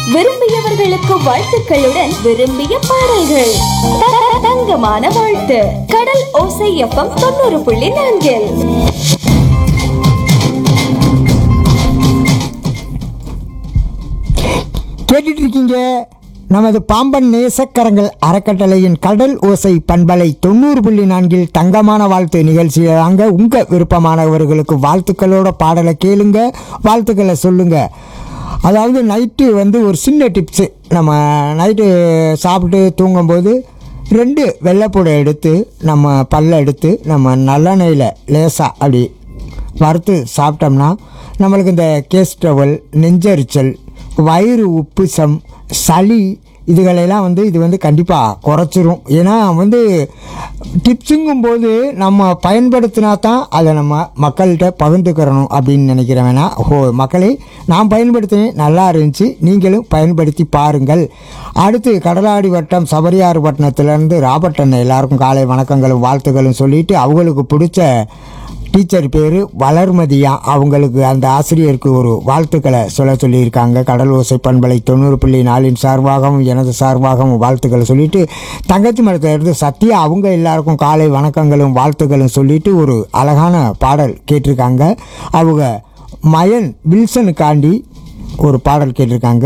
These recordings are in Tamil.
விரும்பியவர்களுக்கு வாழ்த்துக்களுடன் விரும்பிய பாடல்கள் த- த- தங்கமான வாழ்த்து கடல் ஓசை எஃப்எம் தொண்ணூறு புள்ளி நான்கில் கேட்டுட்டு இருக்கீங்க நமது பாம்பன் நேசக்கரங்கள் அறக்கட்டளையின் கடல் ஓசை பண்பலை தொண்ணூறு புள்ளி நான்கில் தங்கமான வாழ்த்து நிகழ்ச்சியில் தாங்க உங்கள் விருப்பமானவர்களுக்கு வாழ்த்துக்களோட பாடலை கேளுங்க வாழ்த்துக்களை சொல்லுங்க அதாவது நைட்டு வந்து ஒரு சின்ன டிப்ஸு நம்ம நைட்டு சாப்பிட்டு தூங்கும்போது ரெண்டு வெள்ளைப்பூடை எடுத்து நம்ம பல்ல எடுத்து நம்ம நல்லெண்ணெயில் லேசாக அப்படி வறுத்து சாப்பிட்டோம்னா நம்மளுக்கு இந்த கேஸ் ட்ரவல் நெஞ்சரிச்சல் வயிறு உப்புசம் சளி இதுகளெல்லாம் வந்து இது வந்து கண்டிப்பாக குறைச்சிரும் ஏன்னா வந்து டிப்ஸுங்கும் போது நம்ம பயன்படுத்தினா தான் அதை நம்ம மக்கள்கிட்ட பகிர்ந்துக்கிறணும் அப்படின்னு நினைக்கிறேன் வேணா ஓ மக்களே நான் பயன்படுத்தினேன் நல்லா இருந்துச்சு நீங்களும் பயன்படுத்தி பாருங்கள் அடுத்து கடலாடி வட்டம் சபரியாறு பட்டணத்துலேருந்து ராபர்ட் அண்ணன் எல்லாருக்கும் காலை வணக்கங்களும் வாழ்த்துக்களும் சொல்லிட்டு அவங்களுக்கு பிடிச்ச டீச்சர் பேர் வளர்மதியா அவங்களுக்கு அந்த ஆசிரியருக்கு ஒரு வாழ்த்துக்களை சொல்ல சொல்லியிருக்காங்க கடல் ஓசை பண்பலை தொண்ணூறு புள்ளி நாலின் சார்பாகவும் எனது சார்பாகவும் வாழ்த்துக்களை சொல்லிட்டு தங்கச்சி மரத்தில் இருந்து சத்யா அவங்க எல்லாருக்கும் காலை வணக்கங்களும் வாழ்த்துக்களும் சொல்லிட்டு ஒரு அழகான பாடல் கேட்டிருக்காங்க அவங்க மயன் வில்சனுக்காண்டி ஒரு பாடல் கேட்டிருக்காங்க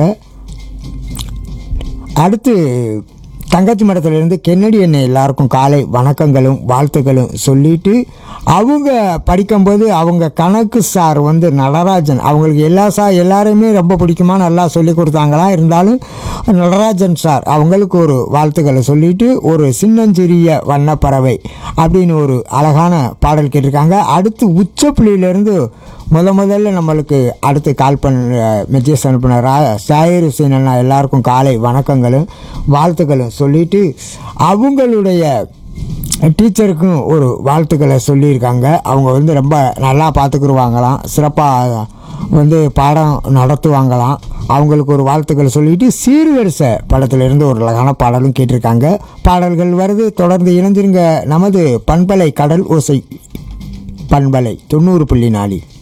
அடுத்து தங்கச்சி மடத்திலிருந்து கென்னடி எண்ணெய் எல்லாருக்கும் காலை வணக்கங்களும் வாழ்த்துக்களும் சொல்லிட்டு அவங்க படிக்கும்போது அவங்க கணக்கு சார் வந்து நடராஜன் அவங்களுக்கு எல்லா சார் எல்லாரையுமே ரொம்ப பிடிக்குமா நல்லா சொல்லி கொடுத்தாங்களா இருந்தாலும் நடராஜன் சார் அவங்களுக்கு ஒரு வாழ்த்துக்களை சொல்லிட்டு ஒரு சின்னஞ்சிறிய வண்ணப்பறவை அப்படின்னு ஒரு அழகான பாடல் கேட்டிருக்காங்க அடுத்து உச்சப்புள்ளியிலேருந்து முத முதல்ல நம்மளுக்கு அடுத்து கால் பண்ண மெசேஜ் அனுப்பின ரா சாயிர் ஹுசேன் அண்ணா எல்லாருக்கும் காலை வணக்கங்களும் வாழ்த்துக்களும் சொல்லிட்டு அவங்களுடைய டீச்சருக்கும் ஒரு வாழ்த்துக்களை சொல்லியிருக்காங்க அவங்க வந்து ரொம்ப நல்லா பார்த்துக்குருவாங்களாம் சிறப்பாக வந்து பாடம் நடத்துவாங்களாம் அவங்களுக்கு ஒரு வாழ்த்துக்கள் சொல்லிட்டு சீர்வரிசை படத்திலிருந்து ஒரு அழகான பாடலும் கேட்டிருக்காங்க பாடல்கள் வருது தொடர்ந்து இணைஞ்சிருங்க நமது பண்பலை கடல் ஓசை பண்பலை தொண்ணூறு புள்ளி நாலு